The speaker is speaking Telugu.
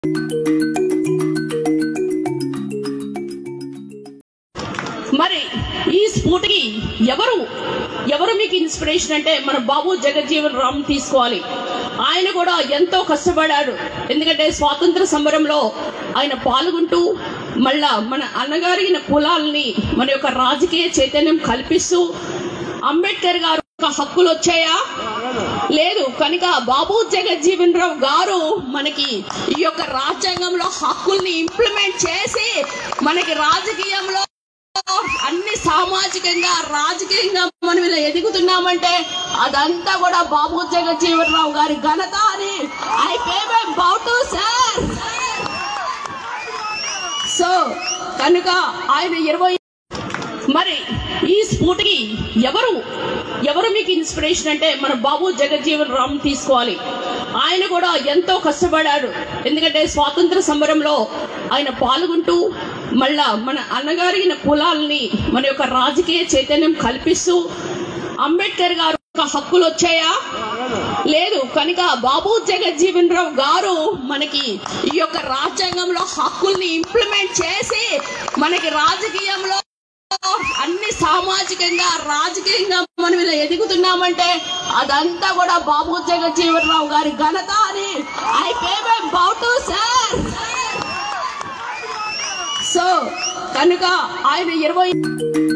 మరి ఈ స్ఫూర్తికి ఎవరు ఎవరు మీకు ఇన్స్పిరేషన్ అంటే మన బాబు జగజ్జీవన్ రామ్ తీసుకోవాలి ఆయన కూడా ఎంతో కష్టపడాడు ఎందుకంటే స్వాతంత్ర సమరంలో ఆయన పాల్గొంటూ మళ్ళా మన అన్నగారిన కులాలని మన యొక్క రాజకీయ చైతన్యం కల్పిస్తూ అంబేద్కర్ గారు యొక్క హక్కులు వచ్చాయా లేదు కనుక బాబు జగజ్జీవన్ రావు గారు మనకి ఈ యొక్క రాజ్యాంగంలో హక్కుల్ని ఇంప్లిమెంట్ చేసి మనకి రాజకీయంలో అన్ని సామాజికంగా రాజకీయంగా మనం ఇలా ఎదుగుతున్నామంటే అదంతా కూడా బాబు జగజ్జీవన్ రావు గారి ఘనత అని I pay my bow to sir so కనుక ఆయన ఇరవై మరి ఈ స్ఫూర్తికి ఎవరు ఎవరు మీకు ఇన్స్పిరేషన్ అంటే మన బాబు జగజ్జీవన్ రామ్ తీసుకోవాలి ఆయన కూడా ఎంతో కష్టపడాడు ఎందుకంటే స్వాతంత్ర సమరంలో ఆయన పాల్గొంటూ మళ్ళా మన అన్నగారిన కులాలని మన యొక్క రాజకీయ చైతన్యం కల్పిస్తూ అంబేద్కర్ గారు యొక్క హక్కులు వచ్చాయా లేదు కనుక బాబు జగజ్జీవన్ రావు గారు మనకి ఈ యొక్క రాజ్యాంగంలో హక్కుల్ని ఇంప్లిమెంట్ చేసి మనకి రాజకీయంలో అన్ని సామాజికంగా రాజకీయంగా మనం ఇలా ఎదుగుతున్నామంటే అదంతా కూడా బాబు జగజ్జీవన్ రావు గారి ఘనత అని I pay my bow to sir so కనుక ఆయన ఇరవై